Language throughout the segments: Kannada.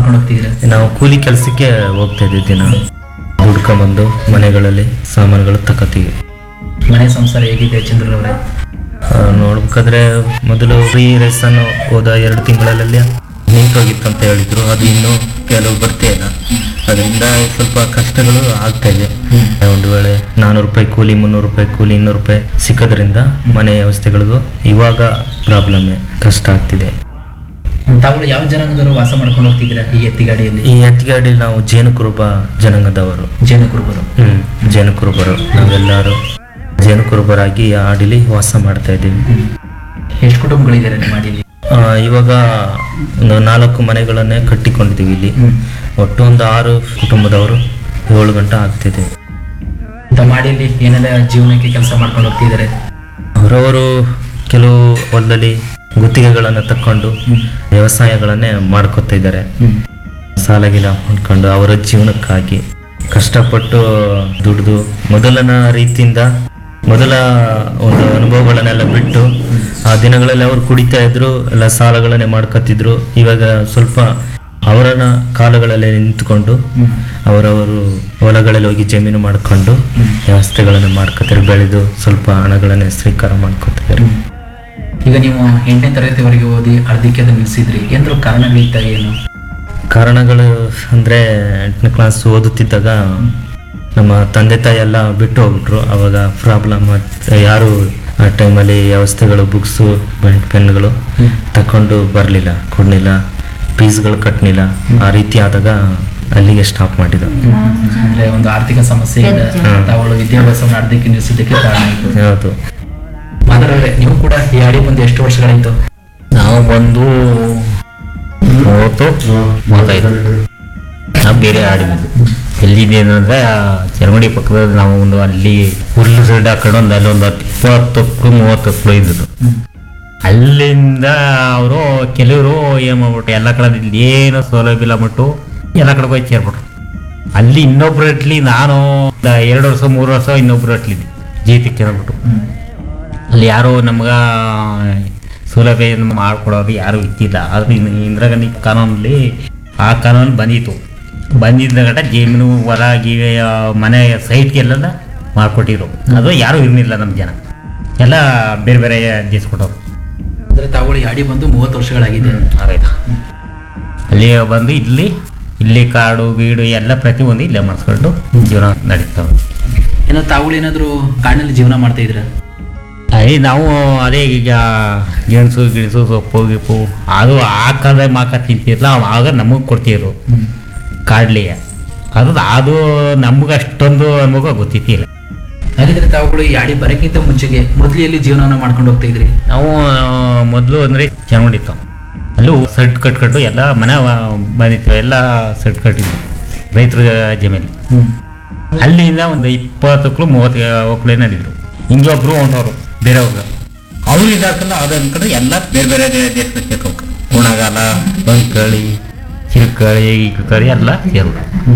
ಮಾಡ್ಕೊಂಡು ಹೋಗ್ತಿದ್ದೀರಾ ನಾವು ಕೂಲಿ ಕೆಲಸಕ್ಕೆ ಹೋಗ್ತಾ ಇದ್ದೀವಿ ದಿನ ದುಡ್ಕೊಂಬಂದು ಮನೆಗಳಲ್ಲಿ ಸಾಮಾನುಗಳು ತಗೋತೀವಿ ಮನೆ ಸಂಸಾರ ಹೇಗಿದೆ ಚಂದ್ರರವರೇ ಆ, ನೋಡ್ಬೇಕಾದ್ರೆ ಮೊದಲು ಫ್ರೀ ರೇಸನ್ನು ಹೋದ ಎರಡು ತಿಂಗಳಲ್ಲಿ ನಿಂತೋಗಿತ್ತು ಅಂತ ಹೇಳಿದ್ರು ಅದು ಇನ್ನೂ ಕೆಲವು ಬರ್ತಾ ಇಲ್ಲ ಅದರಿಂದ ಸ್ವಲ್ಪ ಕಷ್ಟಗಳು ಆಗ್ತಾ ಇದೆ ಒಂದು ವೇಳೆ ನಾನ್ನೂರು ರೂಪಾಯಿ ಕೂಲಿ ಮುನ್ನೂರು ರೂಪಾಯಿ ಕೂಲಿ ಇನ್ನೂರು ರೂಪಾಯಿ ಸಿಕ್ಕೋದ್ರಿಂದ ಮನೆ ವ್ಯವಸ್ಥೆಗಳಿಗೂ ಇವಾಗ ಪ್ರಾಬ್ಲಮ್ಮೆ ಕಷ್ಟ ಆಗ್ತಿದೆ ತಾವು ಯಾವ ಜನಾಂಗದವರು ವಾಸ ಮಾಡ್ಕೊಂಡು ಹೋಗ್ತಿದ್ದೀರಾ ಈ ಎತ್ತಿಗಾಡಿಯಲ್ಲಿ ಈ ಎತ್ತಿಗಾಡಿ ನಾವು ಜೇನುಕುರುಬ ಜನಾಂಗದವರು ಜೇನು ಕುರುಬರು ಹ್ಮ್ ಜೇನುಕುರುಬರು ನಾವೆಲ್ಲರೂ ಜೇನುಕುರುಬರಾಗಿ ಆಡಿಲಿ ವಾಸ ಮಾಡ್ತಾ ಇದ್ದೀವಿ ಎಷ್ಟು ಕುಟುಂಬಗಳಿದ್ದಾರೆ ನಿಮ್ಮ ಅಡಿಯಲ್ಲಿ ಆ, ಇವಾಗ ಒಂದು ನಾಲ್ಕು ಮನೆಗಳನ್ನೇ ಕಟ್ಟಿಕೊಂಡಿದ್ದೀವಿ ಇಲ್ಲಿ ಒಟ್ಟು ಒಂದು ಆರು ಕುಟುಂಬದವರು ಏಳು ಗಂಟೆ ಆಗ್ತಿದೆ ತಮ್ಮ ಅಡಿಯಲ್ಲಿ ಏನೆಲ್ಲ ಜೀವನಕ್ಕೆ ಕೆಲಸ ಮಾಡ್ಕೊಂಡು ಹೋಗ್ತಿದ್ದಾರೆ ಅವರವರು ಕೆಲವು ಹೊಲದಲ್ಲಿ ಗುತ್ತಿಗೆಗಳನ್ನು ತಕ್ಕೊಂಡು ವ್ಯವಸಾಯಗಳನ್ನೇ ಮಾಡ್ಕೊತಾ ಇದ್ದಾರೆ ಸಾಲ ಗೀಲ ಮಾಡ್ಕೊಂಡು ಅವರ ಜೀವನಕ್ಕಾಗಿ ಕಷ್ಟಪಟ್ಟು ದುಡಿದು ಮೊದಲನ ರೀತಿಯಿಂದ ಮೊದಲ ಒಂದು ಅನುಭವಗಳನ್ನೆಲ್ಲ ಬಿಟ್ಟು ಆ ದಿನಗಳಲ್ಲಿ ಅವರು ಕುಡಿತಾ ಇದ್ರು ಎಲ್ಲ ಸಾಲಗಳನ್ನೇ ಮಾಡ್ಕೊತಿದ್ರು ಇವಾಗ ಸ್ವಲ್ಪ ಅವರನ್ನ ಕಾಲಗಳಲ್ಲಿ ನಿಂತ್ಕೊಂಡು ಅವರವರು ಹೊಲಗಳಲ್ಲಿ ಹೋಗಿ ಜಮೀನು ಮಾಡ್ಕೊಂಡು ವ್ಯವಸ್ಥೆಗಳನ್ನು ಮಾಡ್ಕೊತಾರೆ ಬೆಳೆದು ಸ್ವಲ್ಪ ಹಣಗಳನ್ನ ಸ್ವೀಕಾರ ಮಾಡ್ಕೊತಿದ್ದಾರೆ ಈಗ ನೀವು ಎಂಟನೇ ತರಗತಿವರೆಗೆ ಓದಿ ಅರ್ಧಕ್ಕೆ ಅದು ನಿಲ್ಲಿಸಿದ್ರಿ ಏನಾದ್ರು ಕಾರಣಗಳಿತ್ತ ಏನು ಕಾರಣಗಳು ಅಂದರೆ ಎಂಟನೇ ಕ್ಲಾಸ್ ಓದುತ್ತಿದ್ದಾಗ ನಮ್ಮ ತಂದೆ ತಾಯಿ ಎಲ್ಲ ಬಿಟ್ಟು ಹೋಗ್ಬಿಟ್ರು ಅವಾಗ ಪ್ರಾಬ್ಲಮ್ ಯಾರು ಆ ಟೈಮಲ್ಲಿ ವ್ಯವಸ್ಥೆಗಳು ಬುಕ್ಸು ಪೆನ್ಗಳು ತಕೊಂಡು ಬರಲಿಲ್ಲ ಕೊಡಲಿಲ್ಲ ಫೀಸ್ಗಳು ಕಟ್ಟಲಿಲ್ಲ ಆ ರೀತಿ ಆದಾಗ ಅಲ್ಲಿಗೆ ಸ್ಟಾಪ್ ಮಾಡಿದ ಅಂದ್ರೆ ಒಂದು ಆರ್ಥಿಕ ಸಮಸ್ಯೆಯಿಂದ ಹ್ಮ್. ತಾವುಗಳು ವಿದ್ಯಾಭ್ಯಾಸವನ್ನು ಅರ್ಧಕ್ಕೆ ನಿಲ್ಲಿಸಿದ್ದಕ್ಕೆ ಕಾರಣ ಆಯಿತು ಹೌದು ಮಾದರವ್ರೆ ನೀವು ಕೂಡ ಈ ಅಡಿ ಬಂದು ಎಷ್ಟು ವರ್ಷಗಳಾಯ್ತು ನಾವು ಬಂದು ಮೂವತ್ತು ಮೂವತ್ತೈದು ನಾವು ಬೇರೆ ಆಡಿದ್ದು ಎಲ್ಲಿದ್ದೇನು ಅಂದರೆ ಚರಮಡಿ ಪಕ್ಕದ ನಾವು ಒಂದು ಅಲ್ಲಿ ಹುಲ್ಲು ಸೈಡ್ ಹಾಕೊಂಡು ಒಂದು ಅಲ್ಲಿ ಒಂದು ಹತ್ತು ಇಪ್ಪತ್ತು ಹತ್ತು ಮೂವತ್ತು ಹತ್ತು ಇದ್ದದ್ದು ಅಲ್ಲಿಂದ ಅವರು ಕೆಲವರು ಏನು ಮಾಡ್ಬಿಟ್ಟು ಎಲ್ಲ ಕಡೆ ಇಲ್ಲಿ ಏನು ಸೌಲಭ್ಯ ಇಲ್ಲ ಬಿಟ್ಟು ಎಲ್ಲ ಕಡೆ ಹೋಗಿ ಸೇರ್ಬಿಟ್ರು ಅಲ್ಲಿ ಇನ್ನೊಬ್ರು ಇಟ್ಲಿ ನಾನು ಒಂದು ಎರಡು ವರ್ಷ ಮೂರು ವರ್ಷ ಇನ್ನೊಬ್ರು ಇಟ್ಲಿದ್ದೆ ಜೀತಕ್ಕೆ ಅಂದ್ಬಿಟ್ಟು ಅಲ್ಲಿ ಯಾರು ನಮ್ಗೆ ಸೌಲಭ್ಯ ಮಾಡ್ಕೊಡೋರು ಯಾರು ಇದ್ದಿಲ್ಲ ಆದ್ರೆ ಇನ್ನು ಇಂದಿರಾ ಗಾಂಧಿ ಕಾನೂನಲ್ಲಿ ಆ ಕಾನೂನು ಬಂದಿತ್ತು ಬಂದಿದ್ದ ಗಂಟ ಜಮೀನು ಹೊಲ ಗಿವೆ ಆ, ಮನೆ ಸೈಟ್ಗೆಲ್ಲ ಮಾಡ್ಕೊಟ್ಟಿರು ಅದು ಯಾರು ಇರಲಿಲ್ಲ ನಮ್ಮ ಜನ ಎಲ್ಲ ಬೇರೆ ಬೇರೆ ದಿಸ್ಕೊಟ್ಟವ್ರು ಅಂದ್ರೆ ತಾವುಗಳು ಈ ಅಡಿ ಬಂದು ಮೂವತ್ತು ವರ್ಷಗಳಾಗಿದೆ ಆಗಾಯ್ತು ಅಲ್ಲಿ ಬಂದು ಇಲ್ಲಿ ಇಲ್ಲಿ ಕಾಡು ಬೀಡು ಎಲ್ಲ ಪ್ರತಿಯೊಂದು ಇಲ್ಲೇ ಮಾಡಿಸ್ಕೊಂಡು ಜೀವನ ನಡೀತಾವೆ ಏನೋ ತಾವುಗಳು ಏನಾದ್ರು ಕಾಡಿನಲ್ಲಿ ಜೀವನ ಮಾಡ್ತಾ ಇದ್ರ ಅದೇ ನಾವು ಅದೇ ಈಗ ಗೆಣಸು ಗಿಣಸು ಸೊಪ್ಪು ಗಿಪ್ಪು ಅದು ಆ ಕಾಲದಾಗ ಮಾಕ ತಿಂತಿರ್ಲ ಆಗ ನಮಗೆ ಕೊಡ್ತಿದ್ರು ಕಾಡ್ಲಿಗೆ ಅದು ಅದು ನಮ್ಗೆ ಅಷ್ಟೊಂದು ಅನುಭವ ಗೊತ್ತಿತ್ತಿಲ್ಲ ಹಾಗಿದ್ರೆ ತಾವುಗಳು ಈ ಅಡಿ ಬರಕ್ಕಿಂತ ಮುಂಚೆಗೆ ಮೊದಲು ಎಲ್ಲಿ ಜೀವನವನ್ನು ಮಾಡ್ಕೊಂಡು ಹೋಗ್ತಾ ಇದ್ರಿ ನಾವು ಮೊದಲು ಅಂದರೆ ಚೆನ್ನಾಗಿತ್ತು ಅಲ್ಲೂ ಸೆಟ್ ಕಟ್ಕೊಂಡು ಎಲ್ಲ ಮನೆ ಬಂದಿತ್ತು ಎಲ್ಲ ಸೆಟ್ ಕಟ್ಟಿದ್ವಿ ರೈತರ ಜಮೀನು ಅಲ್ಲಿಂದ ಒಂದು ಇಪ್ಪತ್ತು ಒಕ್ಳು ಮೂವತ್ತು ಒಕ್ಳು ಏನಿದ್ರು ಹಿಂಗೆ ಒಬ್ರು ಹೊಂಟವ್ರು ಬೇರೆ ಹೋಗ ಅವ್ರು ಇದಾಕಲ್ಲ ಅದು ಅನ್ಕೊಂಡು ಎಲ್ಲ ಬೇರೆ ಬೇರೆ ದೇಶಕ್ಕೆ ಸೇರ್ಕೋಬೇಕು ಗುಣಗಾಲ ಬಂಕಳಿ ಚಿರಕಳಿ ಕಳಿ ಎಲ್ಲ ಸೇರು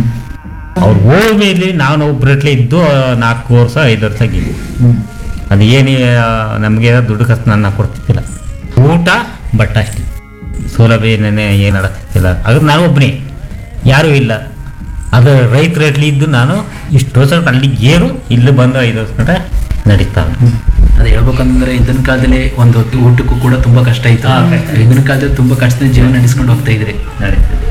ಅವ್ರು ಹೋದ್ಮೇಲೆ ನಾನು ಒಬ್ಬರಟ್ಲೆ ಇದ್ದು ನಾಲ್ಕು ವರ್ಷ ಐದು ವರ್ಷ ಆಗಿದ್ವಿ ಅದು ಏನು ನಮಗೆ ದುಡ್ಡು ಕಷ್ಟ ನನ್ನ ಕೊಡ್ತಿದ್ದಿಲ್ಲ ಊಟ ಬಟ್ಟ ಅಷ್ಟೇ ಸೌಲಭ್ಯ ಏನೇನೆ ಏನು ಅಡಕ್ತಿಲ್ಲ ಅದು ನಾನು ಒಬ್ಬನೇ ಯಾರೂ ಇಲ್ಲ ಅದು ರೈತ ರೇಟ್ಲಿ ಇದ್ದು ನಾನು ಇಷ್ಟು ವರ್ಷ ಅಲ್ಲಿ ಏರು ಇಲ್ಲಿ ಬಂದು ಐದು ವರ್ಷ ಗಂಟ ನಡೀತಾವೆ ಅದು ಹೇಳ್ಬೇಕಂದ್ರೆ ಇಂದಿನ ಕಾಲದಲ್ಲಿ ಒಂದು ಹೊತ್ತು ಊಟಕ್ಕೂ ಕೂಡ ತುಂಬಾ ಕಷ್ಟ ಇತ್ತು ಹಾ, ಕಷ್ಟ. ಹಿಂದಿನ ಕಾಲದಲ್ಲಿ ತುಂಬಾ ಕಷ್ಟದಿಂದ ಜೀವನ ನಡೆಸ್ಕೊಂಡು ಹೋಗ್ತಾ ಇದ್ರಿ ನಡೀತದೆ